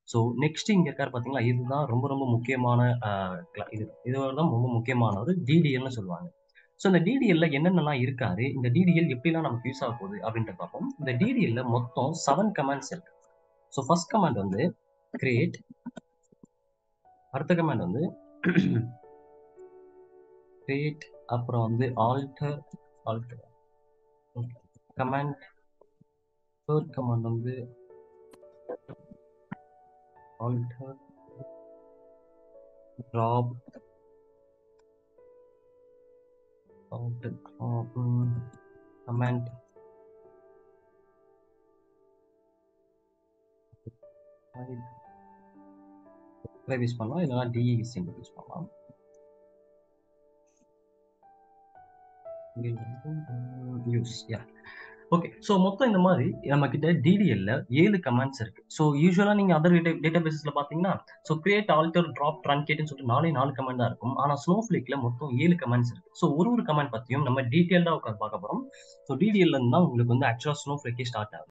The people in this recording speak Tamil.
ஸோ நெக்ஸ்ட் இங்க இருக்காரு பார்த்தீங்களா? இதுதான் ரொம்ப ரொம்ப முக்கியமான அ க்ள இது இதுதான் ரொம்ப முக்கியமானது டிடிஎல்னு சொல்லுவாங்க. ஸோ இந்த டிடிஎல்ல என்னென்னலாம் இருக்காது? இந்த டிடிஎல் எப்படிலாம் நமக்கு யூஸ் ஆக போகுது அப்படின்றத பார்ப்போம். இந்த டிடிஎல்ல மொத்தம் 7 கமாண்ட்ஸ் இருக்கு. ஸோ ஃபர்ஸ்ட் கமாண்ட் வந்து கிரியேட் அடுத்த கமாண்ட் வந்து கிரியேட் அப்புறம் வந்து alter alter command third command வந்து alter drop alter drop command use பண்ணலாம் இல்லைனா டிஇ சிம்பிள் யூஸ் பண்ணலாம் யூஸ் யா ஓகே ஸோ மொத்தம் இந்த மாதிரி நம்ம கிட்ட டிடிஎல்ல ஏழு கமாண்ட்ஸ் இருக்கு ஸோ யூஸ்வலா நீங்க அதர் டேட்டா டேட்டா பேசஸ்ல பாத்தீங்கன்னா ஸோ கிரியேட் ஆல்டர் ட்ராப் ட்ரன்கேட்னு சொல்லிட்டு நாலே நாலு கமெண்ட் தான் இருக்கும் ஆனா ஸ்னோஃபிளேக்ல மொத்தம் ஏழு கமெண்ட்ஸ் இருக்கு ஸோ ஒரு ஒரு கமெண்ட் பத்தியும் நம்ம டீட்டெயில்டா உட்காந்து பார்க்க போறோம் ஸோ டிடிஎல்ல இருந்து தான் உங்களுக்கு வந்து ஆக்சுவலா ஸ்னோஃபிளேக்கே ஸ்டார்ட் ஆகுது